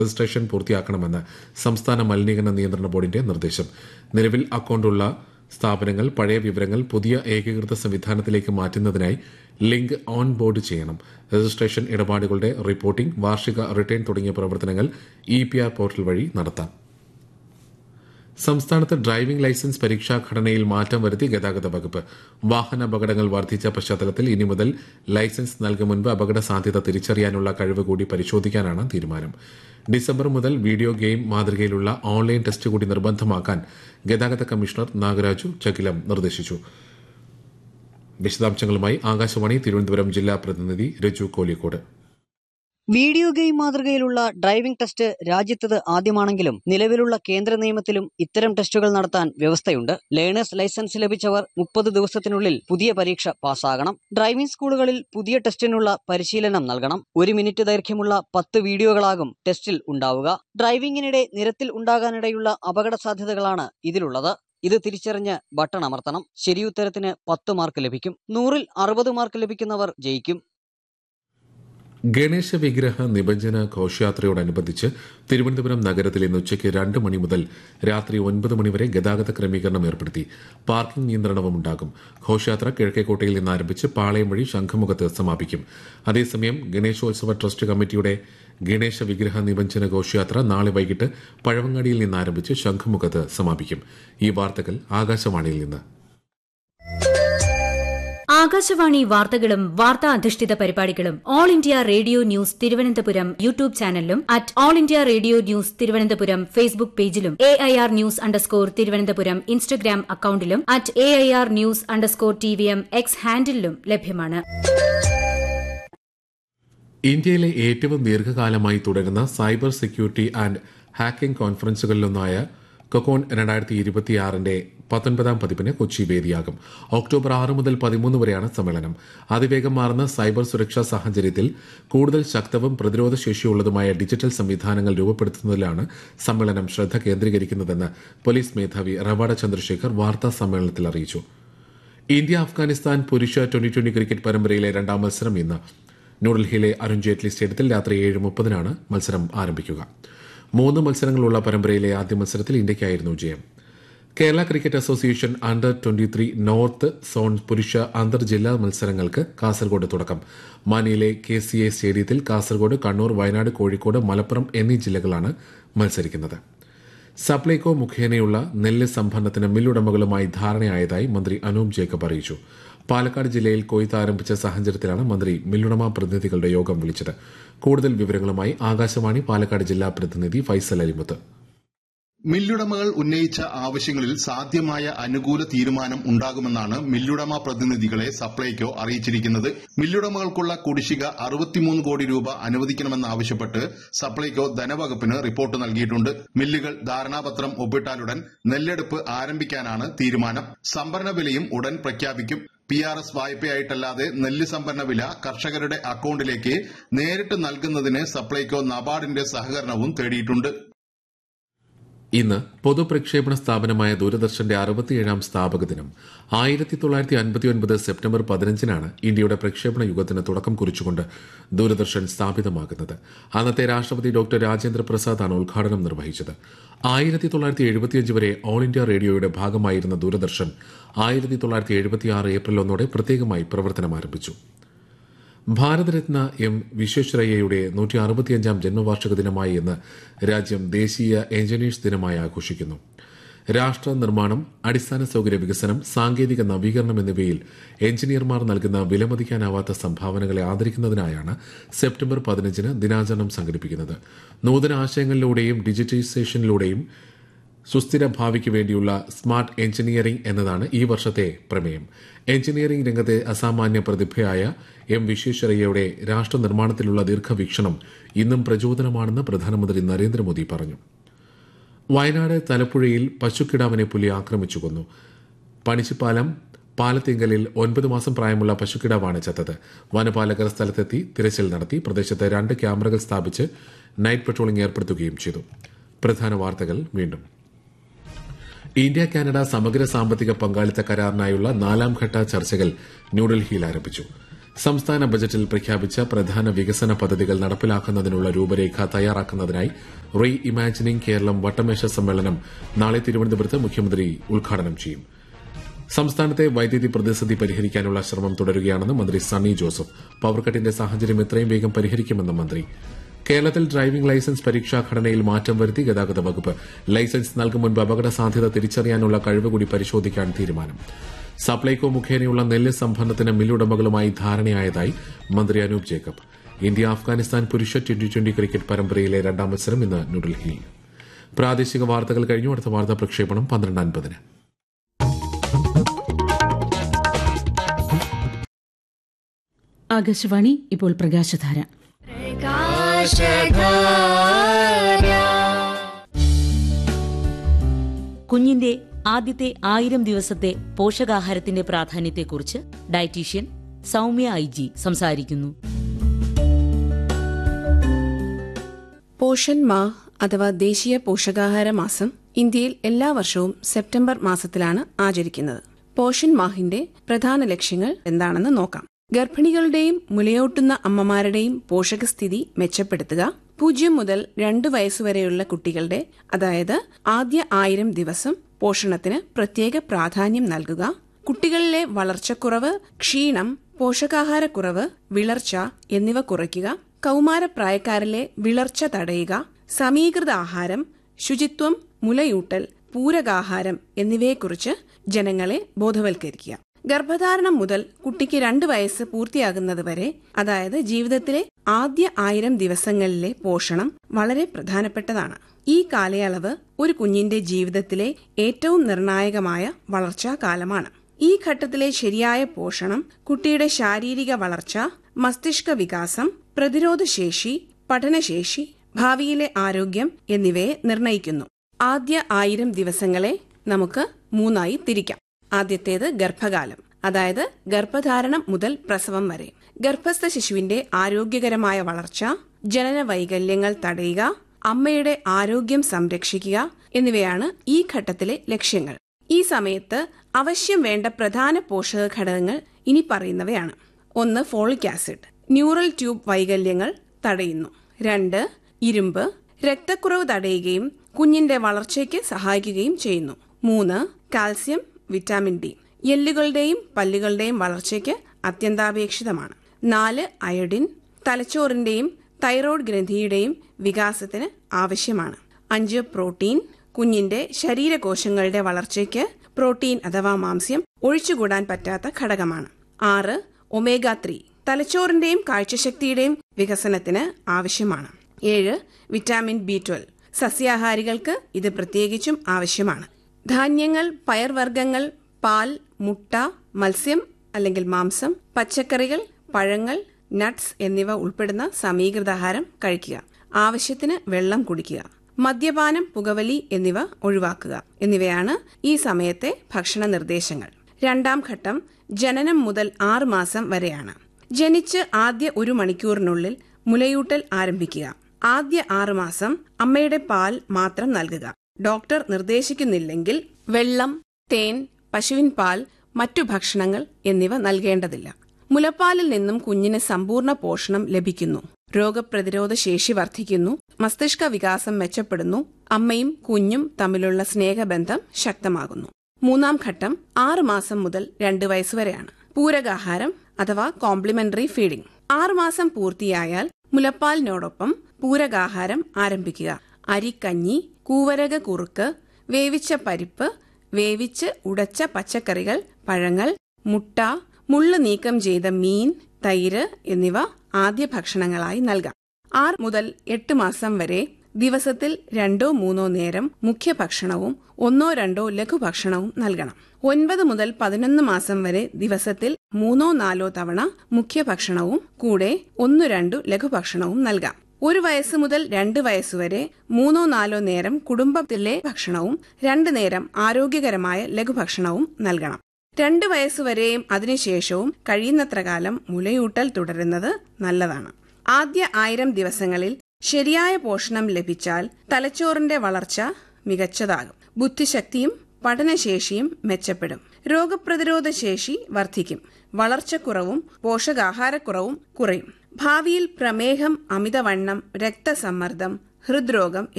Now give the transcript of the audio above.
registration പൂർത്തിയാക്കണമെന്ന് സംസ്ഥാന മലിനീകരണ നിയന്ത്രണ ബോർഡിന്റെ നിർദ്ദേശം നിലവിൽ അക്കൌണ്ടുള്ള സ്ഥാപനങ്ങൾ പഴയ വിവരങ്ങൾ പുതിയ ഏകീകൃത സംവിധാനത്തിലേക്ക് മാറ്റുന്നതിനായി ലിങ്ക് ഓൺ ബോർഡ് ചെയ്യണം രജിസ്ട്രേഷൻ ഇടപാടുകളുടെ റിപ്പോർട്ടിംഗ് വാർഷിക റിട്ടേൺ തുടങ്ങിയ പ്രവർത്തനങ്ങൾ ഇ പി ആർ പോർട്ടൽ വഴി നടത്താം സംസ്ഥാനത്ത് ഡ്രൈവിംഗ് ലൈസൻസ് പരീക്ഷാ ഘടനയിൽ മാറ്റം വരുത്തി ഗതാഗത വകുപ്പ് വാഹന അപകടങ്ങൾ വർദ്ധിച്ച പശ്ചാത്തലത്തിൽ ഇനി മുതൽ ലൈസൻസ് നൽകും മുൻപ് അപകട സാധ്യത തിരിച്ചറിയാനുള്ള കഴിവ് കൂടി പരിശോധിക്കാനാണ് തീരുമാനം ഡിസംബർ മുതൽ വീഡിയോ ഗെയിം മാതൃകയിലുള്ള ഓൺലൈൻ ടെസ്റ്റ് കൂടി നിർബന്ധമാക്കാൻ ഗതാഗത കമ്മീഷണർ നാഗരാജു ചകിലം നിർദ്ദേശിച്ചു വിശദാംശങ്ങളുമായി ആകാശവാണി തിരുവനന്തപുരം ജില്ലാ പ്രതിനിധി രജു കോലിക്കോട് വീഡിയോ ഗെയിം മാതൃകയിലുള്ള ഡ്രൈവിംഗ് ടെസ്റ്റ് രാജ്യത്തത് ആദ്യമാണെങ്കിലും നിലവിലുള്ള കേന്ദ്ര നിയമത്തിലും ഇത്തരം ടെസ്റ്റുകൾ നടത്താൻ വ്യവസ്ഥയുണ്ട് ലേണേഴ്സ് ലൈസൻസ് ലഭിച്ചവർ മുപ്പത് ദിവസത്തിനുള്ളിൽ പുതിയ പരീക്ഷ പാസ്സാകണം ഡ്രൈവിംഗ് സ്കൂളുകളിൽ പുതിയ ടെസ്റ്റിനുള്ള പരിശീലനം നൽകണം ഒരു മിനിറ്റ് ദൈർഘ്യമുള്ള പത്ത് വീഡിയോകളാകും ടെസ്റ്റിൽ ഉണ്ടാവുക ഡ്രൈവിംഗിനിടെ നിരത്തിൽ ഉണ്ടാകാനിടയുള്ള അപകട സാധ്യതകളാണ് ഇതിലുള്ളത് ഇത് തിരിച്ചറിഞ്ഞ് ബട്ടൺ അമർത്തണം ശരിയുത്തരത്തിന് പത്ത് മാർക്ക് ലഭിക്കും നൂറിൽ അറുപത് മാർക്ക് ലഭിക്കുന്നവർ ജയിക്കും ഗണേശ വിഗ്രഹ നിബഞ്ജന ഘോഷയാത്രയോടനുബന്ധിച്ച് തിരുവനന്തപുരം നഗരത്തിൽ ഇന്ന് ഉച്ചയ്ക്ക് രണ്ട് മണി മുതൽ രാത്രി ഒൻപത് മണിവരെ ഗതാഗത ക്രമീകരണം ഏർപ്പെടുത്തി പാർക്കിംഗ് നിയന്ത്രണവും ഉണ്ടാകും ഘോഷയാത്ര കിഴക്കേക്കോട്ടയിൽ നിന്ന് ആരംഭിച്ച് പാളയം വഴി ശംഖുമുഖത്ത് സമാപിക്കും അതേസമയം ഗണേശോത്സവ ട്രസ്റ്റ് കമ്മിറ്റിയുടെ ഗണേശ വിഗ്രഹ നിബഞ്ജന ഘോഷയാത്ര നാളെ വൈകിട്ട് പഴവങ്ങാടിയിൽ നിന്ന് ആരംഭിച്ച് ശംഖുമുഖത്ത് സമാപിക്കും ഈ വാർത്തകൾ ആകാശവാണിയിൽ നിന്ന് ആകാശവാണി വാർത്തകളും വാർത്താ അധിഷ്ഠിത പരിപാടികളും all India radio news Thiruvananthapuram YouTube ചാനലിലും at all India radio news Thiruvananthapuram Facebook പേജിലും A I R news underscore Thiruvananthapuram Instagram അക്കൌണ്ടിലും at A I R news underscore T V M X ഹാൻഡിലും ലഭ്യമാണ് ഇന്ത്യയിലെ ഏറ്റവും ദീർഘകാലമായി തുടരുന്ന സൈബർ സെക്യൂരിറ്റി ആൻഡ് ഹാക്കിംഗ് കോൺഫറൻസുകളിലൊന്നായ കൊക്കോൺ രണ്ടായിരത്തി ഇരുപത്തിയാറിന്റെ പത്തൊൻപതാം പതിപ്പിന് കൊച്ചി വേദിയാകും ഒക്ടോബർ ആറ് മുതൽ പതിമൂന്ന് വരെയാണ് സമ്മേളനം അതിവേഗം മാറുന്ന സൈബർ സുരക്ഷാ സാഹചര്യത്തിൽ കൂടുതൽ ശക്തവും പ്രതിരോധശേഷിയുള്ളതുമായ ഡിജിറ്റൽ സംവിധാനങ്ങൾ രൂപപ്പെടുത്തുന്നതിലാണ് സമ്മേളനം ശ്രദ്ധ കേന്ദ്രീകരിക്കുന്നതെന്ന് പോലീസ് മേധാവി റവാഡ ചന്ദ്രശേഖർ വാർത്താ സമ്മേളനത്തിൽ അറിയിച്ചു ഇന്ത്യ അഫ്ഗാനിസ്ഥാൻ പുരുഷ ട്വന്റി ട്വന്റി ക്രിക്കറ്റ് പരമ്പരയിലെ രണ്ടാം മത്സരം ഇന്ന് ന്യൂഡൽഹിയിലെ അരുൺ ജെയ്റ്റ്ലി സ്റ്റേഡിയത്തിൽ രാത്രി ഏഴ് മുപ്പതിനാണ് മത്സരം ആരംഭിക്കുക മൂന്ന് മത്സരങ്ങളുള്ള പരമ്പരയിലെ ആദ്യ മത്സരത്തിൽ ഇന്ത്യയ്ക്കായിരുന്നു ജയം Kerala cricket association under twenty three north zone പുരുഷ അന്തർ ജില്ലാ മത്സരങ്ങൾക്ക് കാസർഗോഡ് തുടക്കം മാനിയിലെ കെ സി എ സ്റ്റേഡിയത്തിൽ കാസർഗോഡ് കണ്ണൂർ വയനാട് കോഴിക്കോട് മലപ്പുറം എന്നീ ജില്ലകളാണ് മത്സരിക്കുന്നത് സപ്ലൈകോ മുഖേനയുള്ള നെല്ല് സംഭരണത്തിന് മില്ലുടമകളുമായി ധാരണയായതായി മന്ത്രി അനൂപ് ജേക്കബ് അറിയിച്ചു പാലക്കാട് ജില്ലയിൽ കൊയ്ത്ത് ആരംഭിച്ച സാഹചര്യത്തിലാണ് മന്ത്രി മില്ലുടമ പ്രതിനിധികളുടെ യോഗം വിളിച്ചത് കൂടുതൽ വിവരങ്ങളുമായി ആകാശവാണി പാലക്കാട് ജില്ലാ പ്രതിനിധി ഫൈസൽ അലിമുത്ത് മില്ലുടമകൾ ഉന്നയിച്ച ആവശ്യങ്ങളിൽ സാധ്യമായ അനുകൂല തീരുമാനം ഉണ്ടാകുമെന്നാണ് മില്ലുടമ പ്രതിനിധികളെ സപ്ലൈകോ അറിയിച്ചിരിക്കുന്നത് മില്ലുടമകൾക്കുള്ള കുടിശ്ശിക അറുപത്തിമൂന്ന് കോടി രൂപ അനുവദിക്കണമെന്നാവശ്യപ്പെട്ട് സപ്ലൈകോ ധനവകുപ്പിന് റിപ്പോർട്ട് നൽകിയിട്ടുണ്ട് മില്ലുകൾ ധാരണാപത്രം ഒപ്പിട്ടാലുടൻ നെല്ലെടുപ്പ് ആരംഭിക്കാനാണ് തീരുമാനം സംഭരണ വിലയും ഉടൻ പ്രഖ്യാപിക്കും പി ആർ എസ് വായ്പയായിട്ടല്ലാതെ നെല്ല് സംഭരണ വില കർഷകരുടെ അക്കൌണ്ടിലേക്ക് നേരിട്ട് നൽകുന്നതിന് സപ്ലൈകോ നബാർഡിന്റെ സഹകരണവും തേടിയിട്ടുണ്ട് ഇന്ന് പൊതുപ്രക്ഷേപണ സ്ഥാപനമായ ദൂരദർശന്റെ അറുപത്തിയേഴാം സ്ഥാപക ദിനം ആയിരത്തി തൊള്ളായിരത്തി അൻപത്തിയൊൻപത് സെപ്റ്റംബർ പതിനഞ്ചിനാണ് ഇന്ത്യയുടെ പ്രക്ഷേപണ യുഗത്തിന് തുടക്കം കുറിച്ചുകൊണ്ട് ദൂരദർശൻ സ്ഥാപിതമാകുന്നത് അന്നത്തെ രാഷ്ട്രപതി ഡോക്ടർ രാജേന്ദ്ര പ്രസാദാണ് ഉദ്ഘാടനം നിർവഹിച്ചത് ആയിരത്തി തൊള്ളായിരത്തി എഴുപത്തിയഞ്ച് വരെ ഓൾ ഇന്ത്യ റേഡിയോയുടെ ഭാഗമായിരുന്ന ദൂരദർശൻ ആയിരത്തി തൊള്ളായിരത്തി എഴുപത്തിയാറ് ഏപ്രിൽ ഒന്നോടെ പ്രത്യേകമായി പ്രവർത്തനം ആരംഭിച്ചു ഭാരതരത്ന എം വിശ്വേശ്വരയ്യയുടെ നൂറ്റി അറുപത്തിയഞ്ചാം ജന്മവാർഷിക ദിനമായി ഇന്ന് രാജ്യം ദേശീയ എഞ്ചിനീയേഴ്സ് ദിനമായി ആഘോഷിക്കുന്നു രാഷ്ട്ര നിർമ്മാണം അടിസ്ഥാന സൌകര്യ വികസനം സാങ്കേതിക നവീകരണം എന്നിവയിൽ എഞ്ചിനീയർമാർ നൽകുന്ന വിലമതിക്കാനാവാത്ത സംഭാവനകളെ ആദരിക്കുന്നതിനായാണ് സെപ്റ്റംബർ പതിനഞ്ചിന് ദിനാചരണം സംഘടിപ്പിക്കുന്നത് നൂതന ആശയങ്ങളിലൂടെയും ഡിജിറ്റൈസേഷനിലൂടെയും സുസ്ഥിര ഭാവിക്ക് വേണ്ടിയുള്ള സ്മാർട്ട് എഞ്ചിനീയറിംഗ് എന്നതാണ് ഈ വർഷത്തെ പ്രമേയം എഞ്ചിനീയറിംഗ് രംഗത്തെ അസാമാന്യ പ്രതിഭയായ എം വിശ്വേശ്വരയ്യയുടെ രാഷ്ട്ര നിർമ്മാണത്തിലുള്ള ദീർഘവീക്ഷണം ഇന്നും പ്രചോദനമാണെന്ന് പ്രധാനമന്ത്രി നരേന്ദ്രമോദി പറഞ്ഞു വയനാട് തലപ്പുഴയിൽ പശുക്കിടാവിനെ പുലി ആക്രമിച്ചു കൊന്നു പണിച്ചിപ്പാലം പാലത്തിങ്കലിൽ ഒൻപത് മാസം പ്രായമുള്ള പശുക്കിടാവാണ് ചത്തത് വനപാലകർ സ്ഥലത്തെത്തി തിരച്ചിൽ നടത്തി പ്രദേശത്ത് രണ്ട് ക്യാമറകൾ സ്ഥാപിച്ച് നൈറ്റ് പട്രോളിംഗ് ഏർപ്പെടുത്തുകയും ചെയ്തു പ്രധാന വാർത്തകൾ വീണ്ടും ഇന്ത്യ കാനഡ സമഗ്ര സാമ്പത്തിക പങ്കാളിത്ത കരാറിനായുള്ള നാലാം ഘട്ട ചർച്ചകൾ ന്യൂഡൽഹിയിൽ ആരംഭിച്ചു സംസ്ഥാന ബജറ്റിൽ പ്രഖ്യാപിച്ച പ്രധാന വികസന പദ്ധതികൾ നടപ്പിലാക്കുന്നതിനുള്ള രൂപരേഖ തയ്യാറാക്കുന്നതിനായി റീ ഇമാജിനിംഗ് കേരളം വട്ടമേശ സമ്മേളനം നാളെ തിരുവനന്തപുരത്ത് മുഖ്യമന്ത്രി ഉദ്ഘാടനം ചെയ്യും സംസ്ഥാനത്തെ വൈദ്യുതി പ്രതിസന്ധി പരിഹരിക്കാനുള്ള ശ്രമം തുടരുകയാണെന്ന് മന്ത്രി സണ്ണി ജോസഫ് പവർകട്ടിന്റെ സാഹചര്യം എത്രയും വേഗം പരിഹരിക്കുമെന്ന് മന്ത്രി കേരളത്തിൽ ഡ്രൈവിംഗ് ലൈസൻസ് പരീക്ഷാ ഘടനയിൽ മാറ്റം വരുത്തി ഗതാഗത വകുപ്പ് ലൈസൻസ് നൽകും മുൻപ് അപകട സാധ്യത തിരിച്ചറിയാനുള്ള കഴിവ് കൂടി പരിശോധിക്കാൻ തീരുമാനം സപ്ലൈകോ മുഖേനയുള്ള നെല്ല് സംഭരണത്തിന് മില്ലുടമകളുമായി ധാരണയായതായി മന്ത്രി അനൂപ് ജേക്കബ് ഇന്ത്യ അഫ്ഗാനിസ്ഥാൻ പുരുഷ ട്വന്റി ട്വന്റി ക്രിക്കറ്റ് പരമ്പരയിലെ രണ്ടാം മത്സരം ഇന്ന് ന്യൂഡൽഹിയിൽ പ്രാദേശിക വാർത്തകൾ കഴിഞ്ഞു അടുത്ത വാർത്താ പ്രക്ഷേപണം പന്ത്രണ്ട് അൻപതിന് ആകാശവാണി ഇപ്പോൾ പ്രകാശധാര കുഞ്ഞിന്റെ ആദ്യത്തെ ആയിരം ദിവസത്തെ പോഷകാഹാരത്തിന്റെ പ്രാധാന്യത്തെക്കുറിച്ച് ഡയറ്റീഷ്യൻ സൗമ്യ ഐ ജി സംസാരിക്കുന്നു പോഷൻ മാ അഥവാ ദേശീയ പോഷകാഹാര മാസം ഇന്ത്യയിൽ എല്ലാ വർഷവും സെപ്റ്റംബർ മാസത്തിലാണ് ആചരിക്കുന്നത് പോഷൻ മാഹിന്റെ പ്രധാന ലക്ഷ്യങ്ങൾ എന്താണെന്ന് നോക്കാം ഗർഭിണികളുടെയും മുലയൂട്ടുന്ന അമ്മമാരുടെയും പോഷകസ്ഥിതി മെച്ചപ്പെടുത്തുക പൂജ്യം മുതൽ രണ്ട് വയസ്സുവരെയുള്ള കുട്ടികളുടെ അതായത് ആദ്യ ആയിരം ദിവസം പോഷണത്തിന് പ്രത്യേക പ്രാധാന്യം നൽകുക കുട്ടികളിലെ വളർച്ചക്കുറവ് ക്ഷീണം പോഷകാഹാരക്കുറവ് വിളർച്ച എന്നിവ കുറയ്ക്കുക കൗമാരപ്രായക്കാരിലെ വിളർച്ച തടയുക സമീകൃത ആഹാരം ശുചിത്വം മുലയൂട്ടൽ പൂരകാഹാരം എന്നിവയെക്കുറിച്ച് ജനങ്ങളെ ബോധവൽക്കരിക്കുക ഗർഭധാരണം മുതൽ കുട്ടിക്ക് രണ്ട് വയസ്സ് പൂർത്തിയാകുന്നതുവരെ അതായത് ജീവിതത്തിലെ ആദ്യ ആയിരം ദിവസങ്ങളിലെ പോഷണം വളരെ പ്രധാനപ്പെട്ടതാണ് ഈ കാലയളവ് ഒരു കുഞ്ഞിന്റെ ജീവിതത്തിലെ ഏറ്റവും നിർണായകമായ വളർച്ചാ കാലമാണ് ഈ ഘട്ടത്തിലെ ശരിയായ പോഷണം കുട്ടിയുടെ ശാരീരിക വളർച്ച മസ്തിഷ്ക വികാസം പ്രതിരോധശേഷി പഠനശേഷി ഭാവിയിലെ ആരോഗ്യം എന്നിവയെ നിർണയിക്കുന്നു ആദ്യ ആയിരം ദിവസങ്ങളെ നമുക്ക് മൂന്നായി തിരിക്കാം ആദ്യത്തേത് ഗർഭകാലം അതായത് ഗർഭധാരണം മുതൽ പ്രസവം വരെ ഗർഭസ്ഥ ശിശുവിന്റെ ആരോഗ്യകരമായ വളർച്ച ജനന വൈകല്യങ്ങൾ തടയുക അമ്മയുടെ ആരോഗ്യം സംരക്ഷിക്കുക എന്നിവയാണ് ഈ ഘട്ടത്തിലെ ലക്ഷ്യങ്ങൾ ഈ സമയത്ത് അവശ്യം വേണ്ട പ്രധാന പോഷക ഘടകങ്ങൾ ഇനി പറയുന്നവയാണ് ഒന്ന് ഫോളിക് ആസിഡ് ന്യൂറൽ ട്യൂബ് വൈകല്യങ്ങൾ തടയുന്നു രണ്ട് ഇരുമ്പ് രക്തക്കുറവ് തടയുകയും കുഞ്ഞിന്റെ വളർച്ചയ്ക്ക് സഹായിക്കുകയും ചെയ്യുന്നു മൂന്ന് കാൽസ്യം വിറ്റാമിൻ ഡി എല്ലുകളുടെയും പല്ലുകളുടെയും വളർച്ചയ്ക്ക് അത്യന്താപേക്ഷിതമാണ് നാല് അയോഡിൻ തലച്ചോറിന്റെയും തൈറോയ്ഡ് ഗ്രന്ഥിയുടെയും വികാസത്തിന് ആവശ്യമാണ് അഞ്ച് പ്രോട്ടീൻ കുഞ്ഞിന്റെ ശരീരകോശങ്ങളുടെ വളർച്ചയ്ക്ക് പ്രോട്ടീൻ അഥവാ മാംസ്യം ഒഴിച്ചുകൂടാൻ പറ്റാത്ത ഘടകമാണ് ആറ് ഒമേഗ ത്രീ തലച്ചോറിന്റെയും കാഴ്ചശക്തിയുടെയും വികസനത്തിന് ആവശ്യമാണ് ഏഴ് വിറ്റാമിൻ ബി ട്വൽവ് സസ്യാഹാരികൾക്ക് ഇത് പ്രത്യേകിച്ചും ആവശ്യമാണ് ധാന്യങ്ങൾ പയർവർഗ്ഗങ്ങൾ പാൽ മുട്ട മത്സ്യം അല്ലെങ്കിൽ മാംസം പച്ചക്കറികൾ പഴങ്ങൾ നട്ട്സ് എന്നിവ ഉൾപ്പെടുന്ന സമീകൃതാഹാരം കഴിക്കുക ആവശ്യത്തിന് വെള്ളം കുടിക്കുക മദ്യപാനം പുകവലി എന്നിവ ഒഴിവാക്കുക എന്നിവയാണ് ഈ സമയത്തെ ഭക്ഷണ നിർദ്ദേശങ്ങൾ രണ്ടാം ഘട്ടം ജനനം മുതൽ ആറ് മാസം വരെയാണ് ജനിച്ച് ആദ്യ ഒരു മണിക്കൂറിനുള്ളിൽ മുലയൂട്ടൽ ആരംഭിക്കുക ആദ്യ ആറ് മാസം അമ്മയുടെ പാൽ മാത്രം നൽകുക ഡോക്ടർ നിർദ്ദേശിക്കുന്നില്ലെങ്കിൽ വെള്ളം തേൻ പശുവിൻ പാൽ മറ്റു ഭക്ഷണങ്ങൾ എന്നിവ നൽകേണ്ടതില്ല മുലപ്പാലിൽ നിന്നും കുഞ്ഞിന് സമ്പൂർണ്ണ പോഷണം ലഭിക്കുന്നു രോഗപ്രതിരോധ ശേഷി വർദ്ധിക്കുന്നു മസ്തിഷ്ക വികാസം മെച്ചപ്പെടുന്നു അമ്മയും കുഞ്ഞും തമ്മിലുള്ള സ്നേഹബന്ധം ശക്തമാകുന്നു മൂന്നാം ഘട്ടം ആറ് മാസം മുതൽ രണ്ട് വയസ്സുവരെയാണ് പൂരകാഹാരം അഥവാ കോംപ്ലിമെന്ററി ഫീഡിംഗ് ആറുമാസം പൂർത്തിയായാൽ മുലപ്പാലിനോടൊപ്പം പൂരകാഹാരം ആരംഭിക്കുക അരിക്കഞ്ഞി കൂവരക കുറുക്ക് വേവിച്ച പരിപ്പ് വേവിച്ച് ഉടച്ച പച്ചക്കറികൾ പഴങ്ങൾ മുട്ട മുള്ളു നീക്കം ചെയ്ത മീൻ തൈര് എന്നിവ ആദ്യ ഭക്ഷണങ്ങളായി നൽകാം ആറ് മുതൽ എട്ട് മാസം വരെ ദിവസത്തിൽ രണ്ടോ മൂന്നോ നേരം മുഖ്യഭക്ഷണവും ഒന്നോ രണ്ടോ ലഘുഭക്ഷണവും നൽകണം ഒൻപത് മുതൽ പതിനൊന്ന് മാസം വരെ ദിവസത്തിൽ മൂന്നോ നാലോ തവണ മുഖ്യഭക്ഷണവും കൂടെ ഒന്നു രണ്ടു ലഘുഭക്ഷണവും നൽകാം ഒരു വയസ്സ് മുതൽ രണ്ട് വയസ്സുവരെ മൂന്നോ നാലോ നേരം കുടുംബത്തിലെ ഭക്ഷണവും രണ്ടു നേരം ആരോഗ്യകരമായ ലഘുഭക്ഷണവും നൽകണം രണ്ട് വയസ്സുവരെയും അതിനുശേഷവും കഴിയുന്നത്ര കാലം മുലയൂട്ടൽ തുടരുന്നത് നല്ലതാണ് ആദ്യ ആയിരം ദിവസങ്ങളിൽ ശരിയായ പോഷണം ലഭിച്ചാൽ തലച്ചോറിന്റെ വളർച്ച മികച്ചതാകും ബുദ്ധിശക്തിയും പഠനശേഷിയും മെച്ചപ്പെടും രോഗപ്രതിരോധ ശേഷി വർദ്ധിക്കും വളർച്ചക്കുറവും പോഷകാഹാരക്കുറവും കുറയും ഭാവിയിൽ പ്രമേഹം അമിതവണ്ണം രക്തസമ്മർദ്ദം ഹൃദ്രോഗം